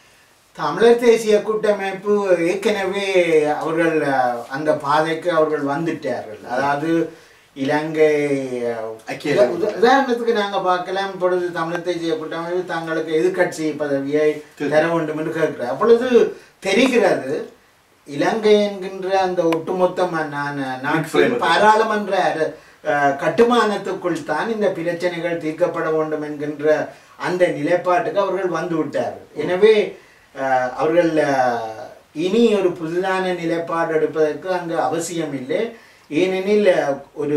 தமிழர் தேசிய கூட்டமைப்பு ஏற்கனவே அவர்கள் அஹ், அந்த பாதைக்கு அவர்கள் வந்துட்டார்கள் அதாவது இலங்கை அஹ்,
ஐக்கிய
உத- உத- உதாரணத்துக்கு நாங்க பார்க்கலாம் இப்பொழுது தமிழர் தேசிய கூட்டமைப்பு தங்களுக்கு எதிர்க்கட்சி பதவியை தர வேண்டும் என்று கேட்கிறார் அப்பொழுது தெரிகிறது இலங்கை என்கின்ற அந்த ஒட்டுமொத்த ம- நா- நா- நாட்டின்
framework.
பாராளுமன்ற அர- அஹ், கட்டுமானத்துக்குள் தான் இந்த பிரச்சனைகள் தீர்க்கப்பட வேண்டும் என்கின்ற அந்த நிலைப்பாட்டுக்கு அவர்கள் வந்து விட்டார்கள் எனவே அஹ், அவர்கள் அஹ், இனி ஒரு புதிதான நிலைப்பாடு எடுப்பதற்கு அங்கு அவசியம் இல்லை ஏனெனில் அஹ், ஒரு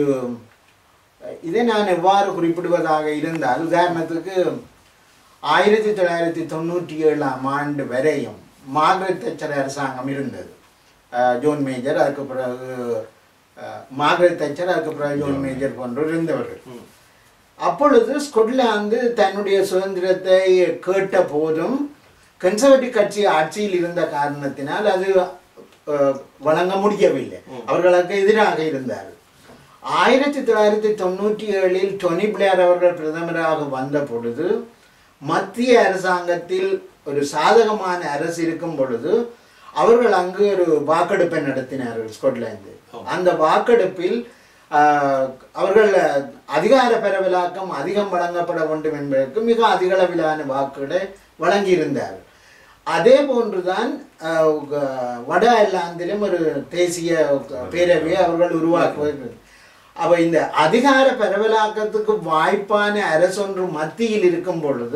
அஹ், இதை நான் எவ்வாறு குறிப்பிடுவதாக இருந்தால் உதாரணத்துக்கு ஆயிரத்தி தொள்ளாயிரத்தி தொண்ணூற்றி ஏழாம் ஆண்டு வரையும் மார்கரெட் தச்சர் அரசாங்கம் இருந்தது அஹ், ஜோன் மேஜர் அதுக்கு பிறகு அஹ், மார்கரெட் தச்சர் அதுக்கு பிறகு ஜோன் மேஜர் போன்றோர் இருந்தவர்கள் அப்பொழுது ஸ்கொட்லாந்து தன்னுடைய சுதந்திரத்தை கேட்ட போதும் கன்சர்வேட்டிவ் கட்சி ஆட்சியில் இருந்த காரணத்தினால் அது அஹ், வழங்க முடியவில்லை அவர்களுக்கு எதிராக இருந்தார்கள் ஆயிரத்தி தொள்ளாயிரத்தி தொண்ணூற்றி ஏழில் டொனி பிளேர் அவர்கள் பிரதமராக வந்த பொழுது மத்திய அரசாங்கத்தில் ஒரு சாதகமான அரசு இருக்கும் பொழுது அவர்கள் அங்கு ஒரு வாக்கெடுப்பை நடத்தினார்கள் ஸ்கொட்லாந்து அந்த வாக்கெடுப்பில் ஆஹ், அவர்கள் அதிகார பரவலாக்கம் அதிகம் வழங்கப்பட வேண்டும் என்பதற்கு மிக அதிகளவிலான வாக்குகளை வழங்கியிருந்தார் அதே போன்றுதான் ஆஹ், க- வட அயர்லாந்திலும் ஒரு தேசிய பேரவையை அவர்கள் உருவாக்குவது அப்ப இந்த அதிகார பரவலாக்கத்துக்கு வாய்ப்பான அரசொன்று மத்தியில் இருக்கும் பொழுது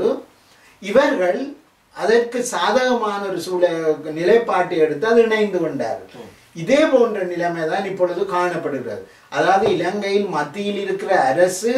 இவர்கள் அதற்கு சாதகமான ஒரு சூழ நிலைப்பாட்டை எடுத்து அது இணைந்து கொண்டார்கள் இதே போன்ற நிலைமை தான் இப்பொழுது காணப்படுகிறது அதாவது இலங்கையில் மத்தியில் இருக்கிற அரசு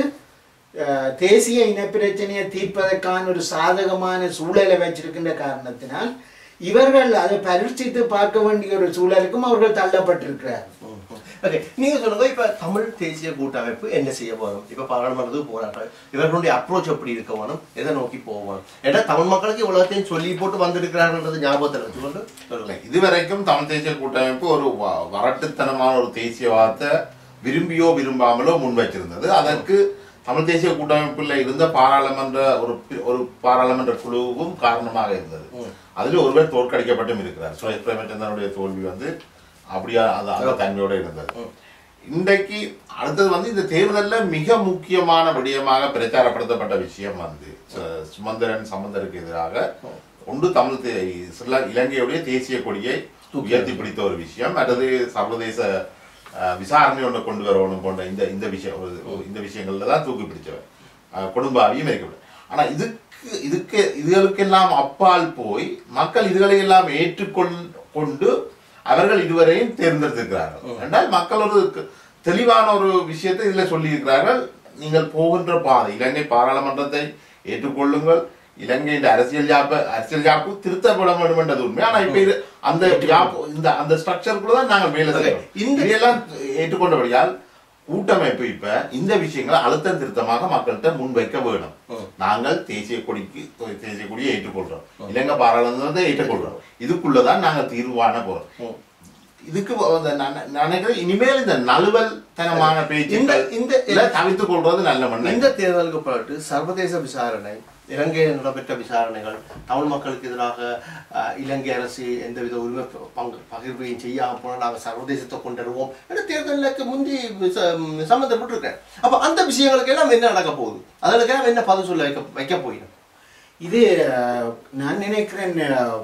அஹ், தேசிய இனப்பிரச்சனையை தீர்ப்பதற்கான ஒரு சாதகமான சூழலை வச்சிருக்கின்ற காரணத்தினால் இவர்கள் அதை பரீட்சித்து பார்க்க வேண்டிய ஒரு சூழலுக்கும் அவர்கள் தள்ளப்பட்டிருக்கிறார்கள்
ஓகே நீங்க சொல்லுங்க இப்ப தமிழ் தேசிய கூட்டமைப்பு என்ன செய்ய போறோம் இப்ப பாராளுமன்றத்துக்கு போறாங்க இவர்களுடைய அப்ரோச் எப்படி இருக்க வேணும் எதை நோக்கி போகணும் ஏன்னா தமிழ் மக்களுக்கு உலகத்தையும் சொல்லி போட்டு வந்திருக்கிறாங்கன்றது ஞாபகத்தில் வச்சுக்கொண்டு சொல்லுங்க
இதுவரைக்கும் தமிழ் தேசிய கூட்டமைப்பு ஒரு வ- வரட்டுத்தனமான ஒரு தேசியவாதத்தை விரும்பியோ விரும்பாமலோ முன்வைச்சிருந்தது அதற்கு தமிழ் தேசிய கூட்டமைப்பில் இருந்த பாராளுமன்ற ஒரு பி- ஒரு பாராளுமன்ற குழுவும் காரணமாக இருந்தது அதில் ஒருவர் தோற்கடிக்கப்பட்டும் இருக்கிறார் சுரேஷ் பிரேமச்சந்திரனுடைய தோல்வி வந்து அப்படியா அது அந்த தன்மையோட இருந்தது இன்றைக்கு அடுத்தது வந்து இந்த தேர்தலில் மிக முக்கியமான விடயமாக பிரச்சாரப்படுத்தப்பட்ட விஷயம் வந்து சு- சுமந்திரன் சம்பந்தருக்கு எதிராக ஒன்று தமிழ் தே- ஸ்ரீல- இலங்கையுடைய தேசிய கொடியை உயர்த்தி பிடித்த ஒரு விஷயம் அல்லது சர்வதேச அஹ், விசாரணை ஒன்று கொண்டு வரணும் போன்ற இந்த இந்த விஷயம் ஒரு- ஒரு இந்த விஷயங்கள்ல தான் தூக்கி பிடிச்சவர் அஹ், கொடும்பாவியும் இருக்கப்படும் ஆனா இதுக்கு இதுக்கு இதுகளுக்கெல்லாம் அப்பால் போய் மக்கள் இதுகளை எல்லாம் ஏற்றுக்கொள் கொண்டு அவர்கள் இதுவரையும் தேர்ந்தெடுத்திருக்கிறார்கள் என்றால் மக்கள் ஒரு க- தெளிவான ஒரு விஷயத்தை இதுல சொல்லி இருக்கிறார்கள் நீங்கள் போகின்ற பாதை இலங்கை பாராளுமன்றத்தை ஏற்றுக்கொள்ளுங்கள் இலங்கையின் அரசியல் யாப்பு அரசியல் யாப்பு திருத்தப்பட வேண்டும் என்றது உண்மை ஆனா இப்ப இது அந்த யாப்பு இந்த அந்த ஸ்ட்ரக்சருக்குள்ள தான் நாங்கள் வேலை செய்யறோம்
இந்த-
இதையெல்லாம் ஏற்றுக்கொண்டபடியால் கூட்டமைப்பு இப்ப இந்த விஷயங்களை அழுத்தம் திருத்தமாக மக்கள்கிட்ட முன்வைக்க வேணும் நாங்கள் தேசிய கொடிக்கு தேசிய கொடியை ஏற்றுக்கொள்றோம் இலங்கை பாராளுமன்றத்தை ஏற்றுக்கொள்றோம் இதுக்குள்ளதான் நாங்கள் தீர்வான போறோம் இதுக்கு வந்து நான் நான் நினைக்கிறேன் இனிமேல் இந்த நழுவல் தனமான பேச்சு
இந்த- இந்த-
தவிர்த்துக் கொள்றது நல்ல மண்ணை
இந்த தேர்தலுக்கு பிறகு சர்வதேச விசாரணை இலங்கையில் நடைபெற்ற விசாரணைகள் தமிழ் மக்களுக்கு எதிராக அஹ், இலங்கை அரசு எந்தவித உரிமை ப- பங்கு பகிர்வையும் செய்யாம போனால் நாங்கள் சர்வதேசத்தை கொண்டுருவோம் என்ற தேர்தலுக்கு முந்தி விச- ம், சம்மந்தப்பட்டிருக்கேன் அப்ப அந்த விஷயங்களுக்கு எல்லாம் என்ன நடக்க போகுது அதுக்கெல்லாம் என்ன பதில் சொல்ல வைக்க வைக்க போயிடும்
இது அஹ், நான் நினைக்கிறேன் அஹ்,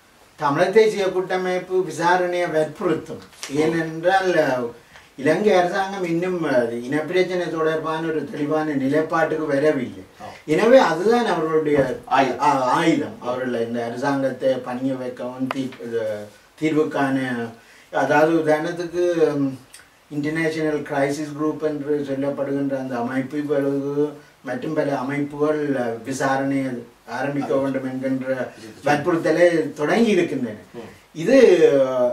தமிழ் தேசிய கூட்டமைப்பு விசாரணையை வற்புறுத்தும் ஏனென்றால் அஹ், இலங்கை அரசாங்கம் இன்னும் அஹ், இனப்பிரச்சனை தொடர்பான ஒரு தெளிவான நிலைப்பாட்டுக்கு வரவில்லை எனவே அதுதான் அவர்களுடைய
ஆயுதம்.
ஆ- ஆயுதம் அவர்கள் இந்த அரசாங்கத்தை பணிய வைக்கவும் தீ இது, தீர்வுக்கான அதாவது உதாரணத்துக்கு இன்டர்நேஷனல் கிரைசிஸ் குரூப் என்று சொல்லப்படுகின்ற அந்த அமைப்பு இப்பொழுது மற்றும் பல அமைப்புகள் அஹ், விசாரணை ஆரம்பிக்க வேண்டும் என்கின்ற வற்புறுத்தலை தொடங்கி இருக்கின்றன இது அஹ்,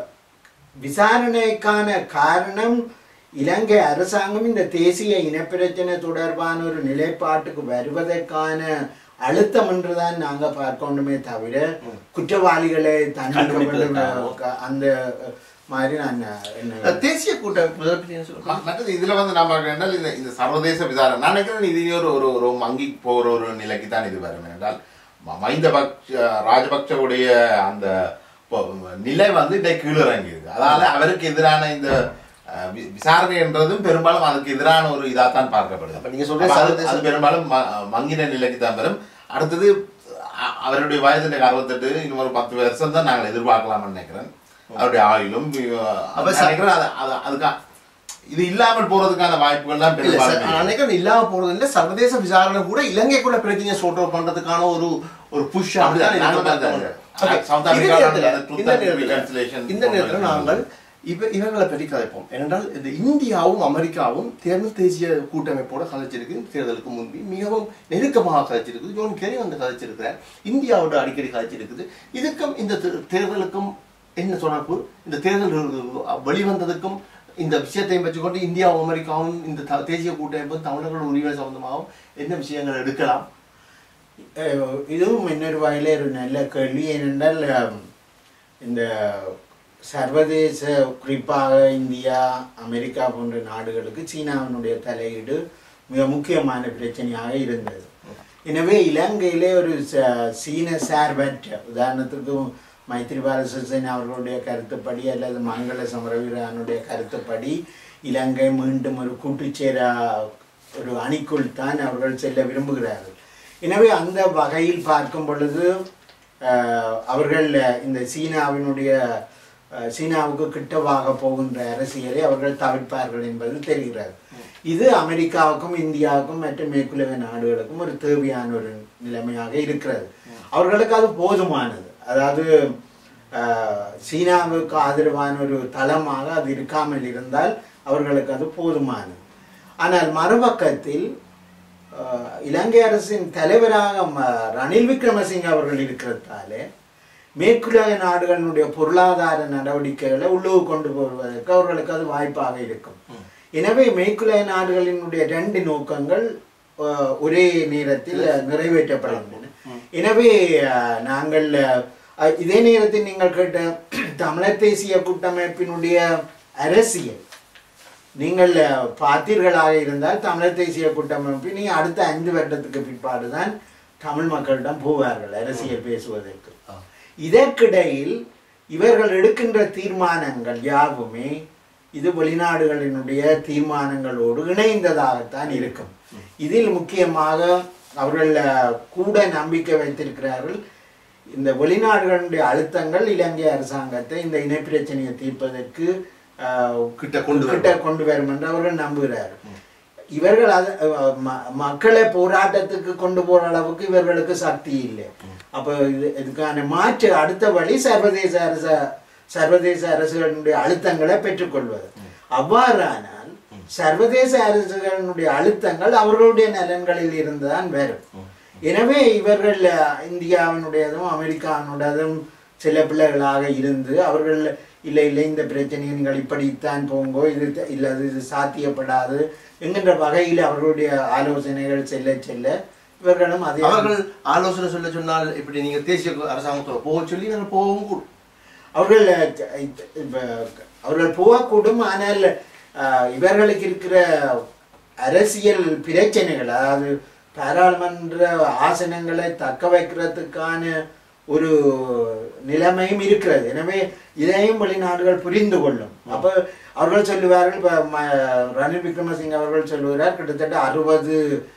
விசாரணைக்கான காரணம் இலங்கை அரசாங்கம் இந்த தேசிய இனப்பிரச்சனை தொடர்பான ஒரு நிலைப்பாட்டுக்கு வருவதற்கான அழுத்தம் என்றுதான் நாங்க பார்க்கணுமே தவிர குற்றவாளிகளை தண்டிக்க வேண்டும்
கண்டுபிடிப்பதற்காக.
அந்த மாதிரி நான் என்ன
தேசிய கூட்டமைப்பு இதை பத்தி என்ன சொல்லுங்க?
ம- மற்றது இதுல வந்து நான் பார்க்கிறேன் என்றால் இந்த இந்த சர்வதேச விசாரணை நான் நினைக்கிறேன் இது இனி ஒரு ஒரு ஒரு மங்கி போகிற ஒரு நிலைக்கு தான் இது வரும் என்றால் ம- மஹிந்த பக்ஷ ராஜபக்சவுடைய அந்த பொ- நிலை வந்து இதை கீழிறங்கி இருக்கு அதனால அவருக்கு எதிரான இந்த அஹ், வி- விசாரணை என்றதும் பெரும்பாலும் அதுக்கு எதிரான ஒரு இதாத்தான் பார்க்கப்படுது
அப்ப நீங்க சொல்ற
அப்ப அது-
சர்வதேச-
அது பெரும்பாலும் ம- மங்கின நிலைக்கு தான் வரும் அடுத்தது அ- அவருடைய வயது அறுபத்தெட்டு இன்னும் ஒரு பத்து வருஷம் தான் நாங்கள் எதிர்பார்க்கலாம்னு நினைக்கிறேன் அவருடைய ஆயுளும்
அப்ப
அப்ப
ச-
நினைக்கிறேன் அது- அது- அதுக்கா இது இல்லாமல் போறதுக்கான வாய்ப்புகள் தான்
இல்ல சார்,
பெரும்பாலும்
நான் நினைக்கிறேன் இல்லாம போறது இல்ல சர்வதேச விசாரணை கூட இலங்கைக்குள்ள பிரச்சனையை சோர்ட் அவுட் பண்றதுக்கான ஒரு ஒரு புஷ்
அப்படிதான், நாங்க தான் அது. South Africa ல அந்த truth and reconciliation
இந்த நேரத்தில் நாங்கள் இப்ப இவர்களை பற்றி கதைப்போம் ஏனென்றால் இந்த இந்தியாவும் அமெரிக்காவும் தேர்தல் தேசிய கூட்டமைப்போட கதைச்சிருக்கு தேர்தலுக்கு முன்பு மிகவும் நெருக்கமாக கதைச்சிருக்குது ஜோன் கேரி வந்து கதைச்சிருக்கிறார் இந்தியாவோட அடிக்கடி கதைச்சிருக்குது இதுக்கும் இந்த தே- தேர்தலுக்கும் என்ன தொடர்பு இந்த தேர்தல் வெளிவந்ததுக்கும் இந்த விஷயத்தையும் வச்சுக்கொண்டு இந்தியாவும் அமெரிக்காவும் இந்த த- தேசிய கூட்டமைப்பும் தமிழர்கள் உரிமை சம்பந்தமாகவும் என்ன விஷயங்கள் எடுக்கலாம்
அஹ் இதுவும் இன்னொரு வகையில் ஒரு நல்ல கேள்வி ஏனென்றால் அஹ், இந்த சர்வதேச குறிப்பாக இந்தியா அமெரிக்கா போன்ற நாடுகளுக்கு சீனாவினுடைய தலையீடு மிக முக்கியமான பிரச்சனையாக இருந்தது எனவே இலங்கையிலே ஒரு ச- சீன சார்பற்ற உதாரணத்துக்கு மைத்ரிபால சிறிசேனா அவர்களுடைய கருத்துப்படி அல்லது மங்கள சமரவீரனுடைய கருத்துப்படி இலங்கை மீண்டும் ஒரு கூட்டுச்சேர ஒரு அணிக்குள் தான் அவர்கள் செல்ல விரும்புகிறார்கள் எனவே அந்த வகையில் பார்க்கும் பொழுது அஹ், அவர்கள் இந்த சீனாவினுடைய அஹ், சீனாவுக்கு கிட்டவாக போகின்ற அரசியலை அவர்கள் தவிர்ப்பார்கள் என்பது தெரிகிறது இது அமெரிக்காவுக்கும் இந்தியாவுக்கும் மற்றும் மேற்குலக நாடுகளுக்கும் ஒரு தேவையான ஒரு நிலைமையாக இருக்கிறது அவர்களுக்கு அது போதுமானது அதாவது அஹ், சீனாவுக்கு ஆதரவான ஒரு தளமாக அது இருக்காமல் இருந்தால் அவர்களுக்கு அது போதுமானது ஆனால் மறுபக்கத்தில் அஹ், இலங்கை அரசின் தலைவராக ம- ரணில் விக்ரமசிங்க அவர்கள் இருக்கிறதாலே மேற்குலக நாடுகளினுடைய பொருளாதார நடவடிக்கைகளை உள்ளுக்கு கொண்டு போவதற்கு அவர்களுக்கு அது வாய்ப்பாக இருக்கும் எனவே மேற்குலக நாடுகளினுடைய ரெண்டு நோக்கங்கள் அஹ், ஒரே நேரத்தில் நிறைவேற்றப்படுகின்றன எனவே அஹ், நாங்கள் அஹ், இதே நேரத்தில் நீங்கள் கேட்ட தமிழர் தேசிய கூட்டமைப்பினுடைய அரசியல் நீங்கள் அஹ், பார்த்தீர்களாக இருந்தால் தமிழர் தேசிய கூட்டமைப்பு நீ அடுத்த ஐந்து வருடத்துக்கு பிற்பாடு தான் தமிழ் மக்களிடம் போவார்கள் அரசியல் பேசுவதற்கு இதற்கிடையில் இவர்கள் எடுக்கின்ற தீர்மானங்கள் யாவுமே இது வெளிநாடுகளினுடைய தீர்மானங்களோடு இணைந்ததாகத்தான் இருக்கும் இதில் முக்கியமாக அவர்கள் அஹ், கூட நம்பிக்கை வைத்திருக்கிறார்கள் இந்த வெளிநாடுகளுடைய அழுத்தங்கள் இலங்கை அரசாங்கத்தை இந்த இனப்பிரச்சனையை தீர்ப்பதற்கு அஹ்,
கிட்ட கொண்டு வரும்.
கிட்ட கொண்டு வரும் என்று அவர்கள் நம்புகிறார்கள் இவர்கள் அது அஹ், ம- மக்களை போராட்டத்துக்கு கொண்டு போற அளவுக்கு இவர்களுக்கு சக்தி இல்லை அப்ப இது இதுக்கான மாற்று அடுத்த வழி சர்வதேச அரச சர்வதேச அரசுகளுடைய அழுத்தங்களை பெற்றுக்கொள்வது அவ்வாறானால் சர்வதேச அரசுகளினுடைய அழுத்தங்கள் அவர்களுடைய நலன்களில் இருந்துதான் வரும் எனவே இவர்கள் அஹ், இந்தியாவினுடையதும் அமெரிக்காவினுடையதும் சில பிள்ளைகளாக இருந்து அவர்கள் இல்லை இல்லை இந்த பிரச்சனையை நீங்கள் இப்படித்தான் போங்கோ இது த- இல்லை அது இது சாத்தியப்படாது என்கின்ற வகையில் அவர்களுடைய ஆலோசனைகள் செல்ல செல்ல இவர்களும் அதே
அவர்கள் ஆலோசனை சொல்ல சொன்னால் இப்படி நீங்க தேசிய அரசாங்கத்தோட போக சொல்லி நாங்கள் போகவும் கூடும்
அவர்கள் அஹ், இப்ப- இப்ப அவர்கள் போகக்கூடும் ஆனால் அஹ், இவர்களுக்கு இருக்கிற அரசியல் பிரச்சனைகள் அதாவது பாராளுமன்ற ஆசனங்களை தக்க வைக்கிறதுக்கான ஒரு நிலைமையும் இருக்கிறது எனவே இதையும் வெளிநாடுகள் புரிந்து கொள்ளும் அப்ப அவர்கள் சொல்லுவார்கள் இப்ப ம- ரணில் விக்ரமசிங்க அவர்கள் சொல்லுகிறார் கிட்டத்தட்ட அறுபது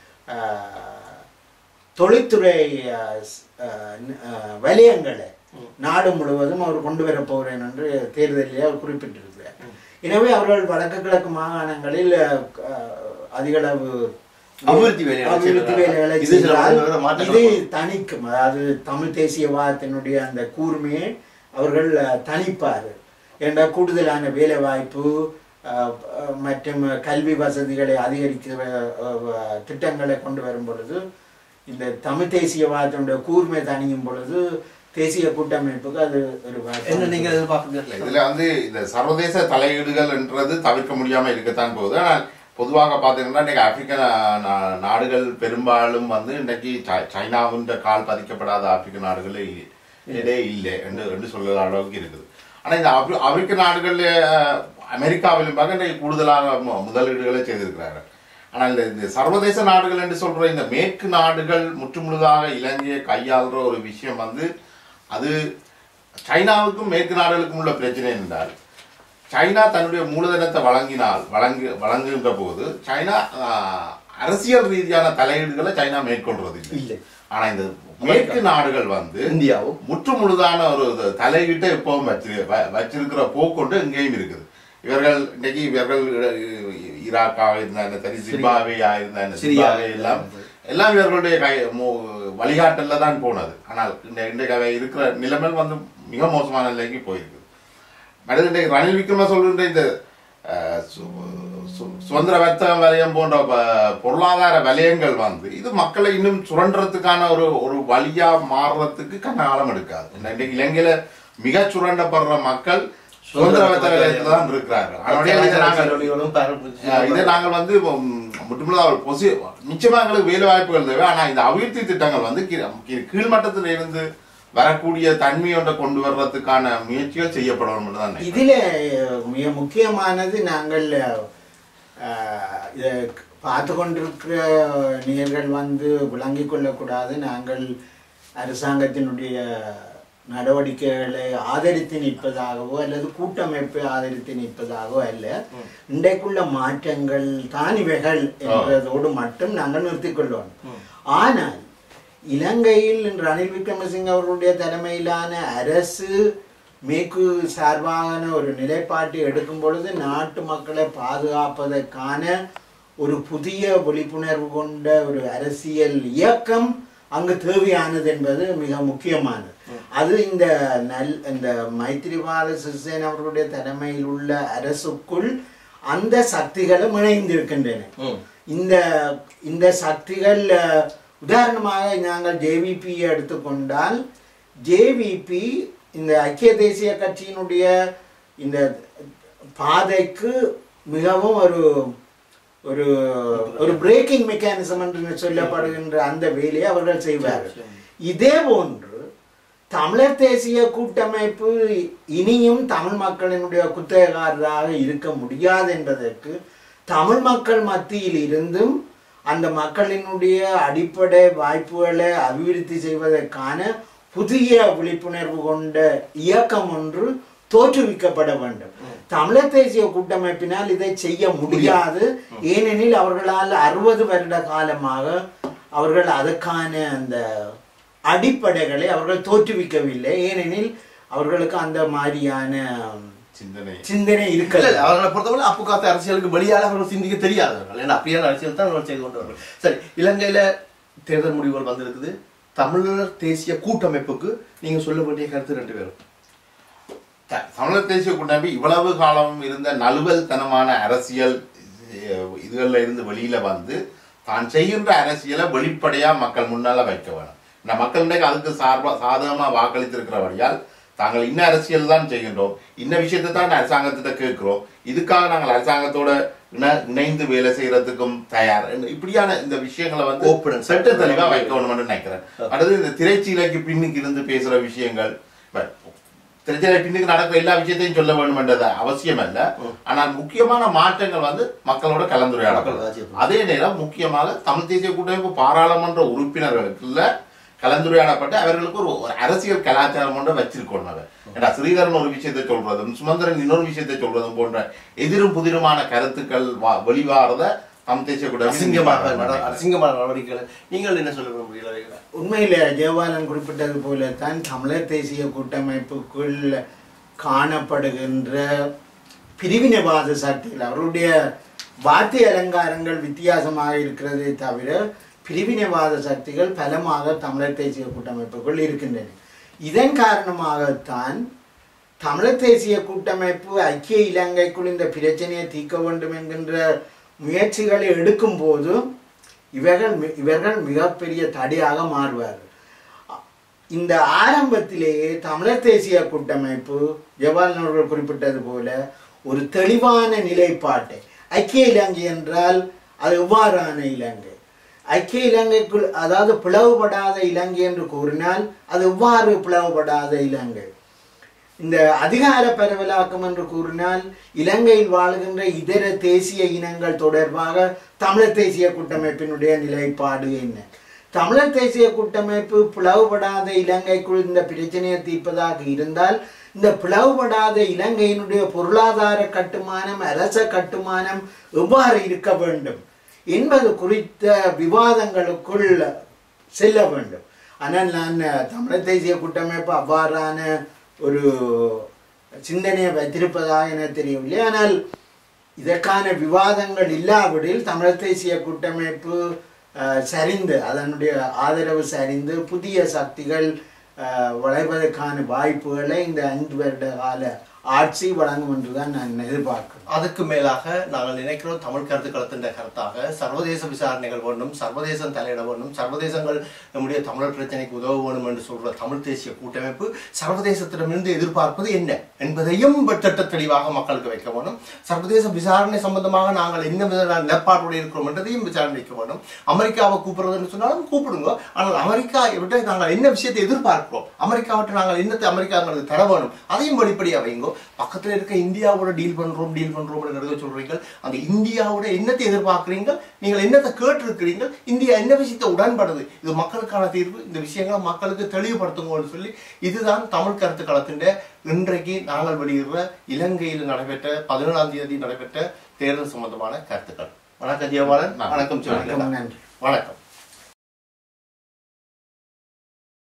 தொழில்துறை அஹ், ஸ்- அஹ், ந- அஹ், வலயங்களை நாடு முழுவதும் அவர் கொண்டு வர போகிறேன் என்று தேர்தலில் அவர் குறிப்பிட்டிருக்கிறார் எனவே அவர்கள் வடக்கு கிழக்கு மாகாணங்களில் அஹ், அதிகளவு
அபிவிருத்தி வேலைகளை
அபிவிருத்தி
செய்கிறார்.
வேலைகளை
இது சில
செய்தால்
மாநில மாற்றங்கள்
இது
கொண்டு-
தணிக்கும் அதாவது தமிழ் தேசியவாதத்தினுடைய அந்த கூர்மையை அவர்கள் அஹ், தணிப்பார்கள் என்ற கூடுதலான வேலை வாய்ப்பு அஹ், அஹ், மற்றும் கல்வி வசதிகளை அதிகரிக்கிற அஹ், திட்டங்களை கொண்டு வரும் பொழுது இந்த தமிழ் தேசியவாதத்தினுடைய கூர்மை தணியும் பொழுது தேசிய கூட்டமைப்புக்கு அது ஒரு வாய்ப்பு.
என்ன நீங்கள் எதிர்பார்க்குறீர்கள்
இதுல வந்து இந்த சர்வதேச தலையீடுகள் என்றது தவிர்க்க முடியாம இருக்கத்தான் போகுது ஆனால் பொதுவாக பார்த்தீங்கன்னா இன்னைக்கு ஆப்பிரிக்க நா- நா- நாடுகள் பெரும்பாலும் வந்து இன்னைக்கு சை- சைனாவின் கால் பதிக்கப்படாத ஆப்பிரிக்க நாடுகளே இ- இடே இல்லை என்று என்று சொல்லுற அளவுக்கு இருக்குது ஆனா இந்த ஆப்பிரி- ஆப்பிரிக்க நாடுகள்ல அஹ், அமெரிக்காவிலும் பார்க்க இன்றைக்கு கூடுதலாக மு- முதலீடுகளை செய்திருக்கிறார்கள் ஆனால் இந்த- இந்த சர்வதேச நாடுகள் என்று சொல்ற இந்த மேற்கு நாடுகள் முற்றுமுழுதாக இலங்கையை கையாளுற ஒரு விஷயம் வந்து அது சைனாவுக்கும் மேற்கு நாடுகளுக்கும் உள்ள பிரச்சனை என்றால் சைனா தன்னுடைய மூலதனத்தை வழங்கினால் வழங்கு வழங்குகின்ற போது சைனா ஆஹ், அரசியல் ரீதியான தலையீடுகளை சைனா மேற்கொள்றது இல்லை
இல்லை.
ஆனா இந்த மேற்கு நாடுகள் வந்து
இந்தியாவும்
முற்று முழுதான ஒரு இது தலையீட்டை எப்பவும் வச்சு வ- வச்சிருக்கிற போக்கொண்டு இங்கேயும் இருக்குது இவர்கள் இன்னைக்கு இவர்கள் இ- ஈராக்காக இருந்தாங்க சரி ஜிம்பாவேயா இருந்தாங்க
சிரியா.
சிரியா எல்லாம் எல்லாம் இவர்களுடைய கை மோ- வழிகாட்டல்ல தான் போனது ஆனால் இந்த இன்றைக்கு அவை இருக்கிற நிலைமை வந்து மிக மோசமான நிலைக்கு போயிருக்கு மனித இன்றைக்கு ரணில் விக்ரம சொல்கின்ற இந்த அஹ், சு- சு- சுதந்திர வர்த்தக வலயம் போன்ற ப- பொருளாதார வலயங்கள் வந்து இது மக்களை இன்னும் சுரண்டுறதுக்கான ஒரு ஒரு வழியா மாறுறதுக்கு கண்ண காலம் எடுக்காது இன்றைக்கு இலங்கையில மிக சுரண்டப்படுற மக்கள் சுதந்திர வர்த்தக வலயத்துல தான் இருக்கிறார்கள் அதனுடைய இதை நாங்கள் அஹ் இதை நாங்கள் வந்து முற்றுமுழுதாக ஒரு பொசி நிச்சயமா எங்களுக்கு வேலை வாய்ப்புகள் தேவை ஆனா இந்த அபிவிருத்தி திட்டங்கள் வந்து கீழ் கீழ்- கீழ்மட்டத்தில் இருந்து வரக்கூடிய தன்மையோட கொண்டு வர்றதுக்கான முயற்சிகள் செய்யப்படணும் தான் நினைக்கிறேன்.
இதில் மிக முக்கியமானது நாங்கள் அஹ், இதை பார்த்து கொண்டிருக்கிற நேர்கள் வந்து விளங்கிக் கொள்ளக்கூடாது நாங்கள் அரசாங்கத்தினுடைய நடவடிக்கைகளை ஆதரித்து நிற்பதாகவோ அல்லது கூட்டமைப்பை ஆதரித்து நிற்பதாகவோ அல்ல இன்றைக்குள்ள மாற்றங்கள் தான் இவைகள் என்பதோடு மட்டும் நாங்கள் நிறுத்திக் கொள்வோம் ஆனால் இலங்கையில் இன்று ரணில் விக்ரமசிங்க அவர்களுடைய தலைமையிலான அரசு மேற்கு சார்பான ஒரு நிலைப்பாட்டை எடுக்கும் பொழுது நாட்டு மக்களை பாதுகாப்பதற்கான ஒரு புதிய விழிப்புணர்வு கொண்ட ஒரு அரசியல் இயக்கம் அங்கு தேவையானது என்பது மிக முக்கியமானது அது இந்த நல் இந்த மைத்திரிபால சிறிசேன அவர்களுடைய தலைமையில் உள்ள அரசுக்குள் அந்த சக்திகளும் இணைந்திருக்கின்றன
ம்.
இந்த இந்த சக்திகள் அஹ், உதாரணமாக நாங்கள் ஜேவிபி எடுத்துக்கொண்டால் ஜேவிபி இந்த ஐக்கிய தேசிய கட்சியினுடைய இந்த பாதைக்கு மிகவும் ஒரு ஒரு ஒரு பிரேக்கிங் மெக்கானிசம் என்று சொல்லப்படுகின்ற அந்த வேலையை அவர்கள் செய்வார்கள் இதே போன்று தமிழர் தேசிய கூட்டமைப்பு இனியும் தமிழ் மக்களினுடைய குத்தகைக்காரராக இருக்க முடியாது என்பதற்கு தமிழ் மக்கள் மத்தியில் இருந்தும் அந்த மக்களினுடைய அடிப்படை வாய்ப்புகளை அபிவிருத்தி செய்வதற்கான புதிய விழிப்புணர்வு கொண்ட இயக்கம் ஒன்று தோற்றுவிக்கப்பட வேண்டும் தமிழர் தேசிய கூட்டமைப்பினால் இதை செய்ய முடியாது ஏனெனில் அவர்களால் அறுபது வருட காலமாக அவர்கள் அதற்கான அந்த அடிப்படைகளை அவர்கள் தோற்றுவிக்கவில்லை ஏனெனில் அவர்களுக்கு அந்த மாதிரியான
சிந்தனை
சிந்தனை
இல்ல,
இருக்கல
இல்ல, அவர்களை பொறுத்தவரை அப்பு காத்த அரசியலுக்கு வெளியால அவர்கள் சிந்திக்க தெரியாதவர்கள் ஏன்னா அப்படியான அரசியல் தான் அவர்கள் செய்து கொண்டவர்கள் சரி இலங்கையில தேர்தல் முடிவுகள் வந்திருக்குது தமிழர் தேசிய கூட்டமைப்புக்கு நீங்க சொல்ல வேண்டிய கருத்து ரெண்டு பேரும்
த- தமிழர் தேசிய கூட்டமைப்பு இவ்வளவு காலம் இருந்த நலுவல்தனமான அரசியல் அஹ், இதுகள்ல இருந்து வெளியில வந்து தான் செய்கின்ற அரசியலை வெளிப்படையா மக்கள் முன்னால வைக்க வேணும் இந்த மக்கள் இன்றைக்கு அதுக்கு சார்பா சாதகமா வாக்களித்திருக்கிறபடியால் தாங்கள் இன்ன அரசியல் தான் செய்கின்றோம் இன்ன விஷயத்தை தான் அரசாங்கத்திட்ட கேட்கிறோம் இதுக்காக நாங்கள் அரசாங்கத்தோட இணை- இணைந்து வேலை செய்யறதுக்கும் தயார் என்று இப்படியான இந்த விஷயங்களை வந்து
Open and
சட்ட தெளிவா வைக்கணும்னு நினைக்கிறேன் அடுத்து இந்த திரைச்சீலைக்கு பின்னுக்கு இருந்து பேசுற விஷயங்கள் இப்ப திரைச்சீலை பின்னுக்கு நடக்கிற எல்லா விஷயத்தையும் சொல்ல வேண்டும் என்றது அவசியம் அல்ல ஆனால் முக்கியமான மாற்றங்கள் வந்து மக்களோட
மக்கள்
கலந்துரையாடப்படும்
ராஜ்யம்.
அதே நேரம் முக்கியமாக தமிழ் தேசிய கூட்டமைப்பு பாராளுமன்ற உறுப்பினர்களுக்குள்ள கலந்துரையாடப்பட்டு அவர்களுக்கு ஒரு ஒரு அரசியல் கலாச்சாரம் ஒன்றை வச்சிருக்கணும் அதை ஏன்னா ஸ்ரீதரன் ஒரு விஷயத்தை சொல்றதும் சுமந்திரன் இன்னொரு விஷயத்தை சொல்றதும் போன்ற எதிரும் புதிருமான கருத்துக்கள் வா- வெளிவாரத தமிழ் தேசிய
அசிங்கமாக நட-
கூட்டமைப்பு
அசிங்கமான நடவடிக்கைகள் நீங்கள் என்ன சொல்ல விரும்புகிறீர்கள்
உண்மையில ஜெயபாலன் குறிப்பிட்டது போல தான் தமிழர் தேசிய கூட்டமைப்புக்குள் காணப்படுகின்ற பிரிவினைவாத சக்திகள் அவருடைய வாத்திய அலங்காரங்கள் வித்தியாசமாக இருக்கிறதே தவிர பிரிவினைவாத சக்திகள் பலமாக தமிழர் தேசிய கூட்டமைப்புக்குள் இருக்கின்றன இதன் காரணமாகத்தான் தமிழர் தேசிய கூட்டமைப்பு ஐக்கிய இலங்கைக்குள் இந்த பிரச்சனையை தீர்க்க வேண்டும் என்கின்ற முயற்சிகளை எடுக்கும் போது இவர்கள் மி- இவர்கள் மிகப்பெரிய தடையாக மாறுவார்கள் இந்த ஆரம்பத்திலேயே தமிழர் தேசிய கூட்டமைப்பு ஜவஹர்லால் அவர்கள் குறிப்பிட்டது போல ஒரு தெளிவான நிலைப்பாட்டை ஐக்கிய இலங்கை என்றால் அது எவ்வாறான இலங்கை ஐக்கிய இலங்கைக்குள் அதாவது பிளவுபடாத இலங்கை என்று கூறினால் அது எவ்வாறு பிளவுபடாத இலங்கை இந்த அதிகார பரவலாக்கம் என்று கூறினால் இலங்கையில் வாழுகின்ற இதர தேசிய இனங்கள் தொடர்பாக தமிழர் தேசிய கூட்டமைப்பினுடைய நிலைப்பாடு என்ன தமிழர் தேசிய கூட்டமைப்பு பிளவுபடாத இலங்கைக்குள் இந்த பிரச்சனையை தீர்ப்பதாக இருந்தால் இந்த பிளவுபடாத இலங்கையினுடைய பொருளாதார கட்டுமானம் அரச கட்டுமானம் எவ்வாறு இருக்க வேண்டும் என்பது குறித்த விவாதங்களுக்குள் செல்ல வேண்டும் ஆனால் நான் தமிழர் தேசிய கூட்டமைப்பு அவ்வாறான ஒரு சிந்தனையை வைத்திருப்பதாக எனக்கு தெரியவில்லை ஆனால் இதற்கான விவாதங்கள் இல்லாவிடில் தமிழர் தேசிய கூட்டமைப்பு அஹ், சரிந்து அதனுடைய ஆதரவு சரிந்து புதிய சக்திகள் அஹ், வளைவதற்கான வாய்ப்புகளை இந்த ஐந்து வருட கால ஆட்சி வழங்கும் என்றுதான் நான் எதிர்பார்க்கிறேன்
அதுக்கு மேலாக நாங்கள் நினைக்கிறோம் தமிழ் கருத்து களத்தின் கருத்தாக சர்வதேச விசாரணைகள் வேண்டும் சர்வதேசம் தலையிட வேண்டும் சர்வதேசங்கள் நம்முடைய தமிழர் பிரச்சனைக்கு உதவ வேண்டும் என்று சொல்ற தமிழ் தேசிய கூட்டமைப்பு சர்வதேசத்திடமிருந்து எதிர்பார்ப்பது என்ன என்பதையும் திட்ட தெளிவாக மக்களுக்கு வைக்க வேண்டும் சர்வதேச விசாரணை சம்பந்தமாக நாங்கள் என்ன விதமான நிலப்பாட்டோடு இருக்கிறோம் என்றதையும் விசாரணை வைக்க வேண்டும் அமெரிக்காவை கூப்பிடுறதுன்னு சொன்னாலும் கூப்பிடுங்க ஆனால் அமெரிக்கா விட்டு நாங்கள் என்ன விஷயத்தை எதிர்பார்க்கிறோம் அமெரிக்காவிட்டு நாங்கள் என்னத்தை அமெரிக்காங்கிறது தர வேணும் அதையும் வெளிப்படையாக வைங்கோ பக்கத்துல இருக்க இந்தியாவோட டீல் பண்றோம் டீல் பண்றோம் சொல்றீங்க அந்த இந்தியாவோட என்னத்தை எதிர்பார்க்குறீங்க நீங்கள் என்னத்தை கேட்டிருக்கிறீங்க இந்தியா என்ன விஷயத்தை உடன்படுது இது மக்களுக்கான தீர்வு இந்த விஷயங்களை மக்களுக்கு தெளிவுபடுத்துங்கன்னு சொல்லி இதுதான் தமிழ் கருத்து களத்தின் இன்றைக்கு நாங்கள் வெளியிடுற இலங்கையில் நடைபெற்ற பதினேழாம் தேதி நடைபெற்ற தேர்தல் சம்பந்தமான கருத்துக்கள் வணக்கம் ஜெயபாலன் வணக்கம்
வணக்கம்
சொல்லுங்க
நன்றி
வணக்கம்